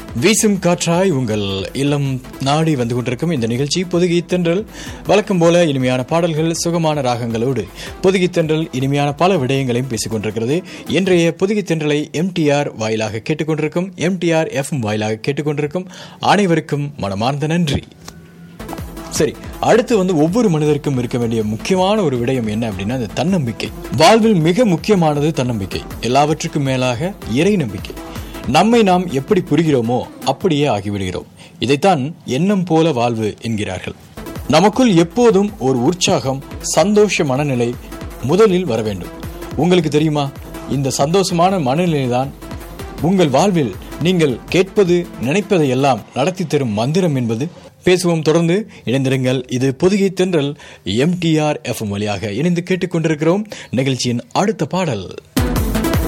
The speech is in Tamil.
வீசும் காற்றாய் உங்கள் இல்லம் நாடி வந்து கொண்டிருக்கும் இந்த நிகழ்ச்சி பொதுகி தென்றல் வழக்கம் போல இனிமையான பாடல்கள் சுகமான ராகங்களோடு பொதுகி தென்றல் இனிமையான பல விடயங்களையும் பேசிக் கொண்டிருக்கிறது இன்றைய பொதுகி தென்றலை எம்டிஆர் வாயிலாக கேட்டுக்கொண்டிருக்கும் எம்டிஆர் எஃப்எம் வாயிலாக கேட்டுக்கொண்டிருக்கும் அனைவருக்கும் மனமார்ந்த நன்றி சரி அடுத்து வந்து ஒவ்வொரு மனிதருக்கும் இருக்க வேண்டிய முக்கியமான ஒரு விடயம் என்ன அப்படின்னா அந்த தன்னம்பிக்கை வாழ்வில் மிக முக்கியமானது தன்னம்பிக்கை எல்லாவற்றுக்கும் மேலாக இறை நம்பிக்கை நம்மை நாம் எப்படி புரிகிறோமோ அப்படியே ஆகிவிடுகிறோம் இதைத்தான் எண்ணம் போல வாழ்வு என்கிறார்கள் நமக்குள் எப்போதும் ஒரு உற்சாகம் சந்தோஷ மனநிலை முதலில் வர வேண்டும் உங்களுக்கு தெரியுமா இந்த சந்தோஷமான மனநிலை தான் உங்கள் வாழ்வில் நீங்கள் கேட்பது நினைப்பதை எல்லாம் நடத்தி தரும் மந்திரம் என்பது பேசுவோம் தொடர்ந்து இணைந்திருங்கள் இது பொதுகை தென்றல் எம்டிஆர் எஃப்எம் வழியாக இணைந்து கேட்டுக்கொண்டிருக்கிறோம் நிகழ்ச்சியின் அடுத்த பாடல்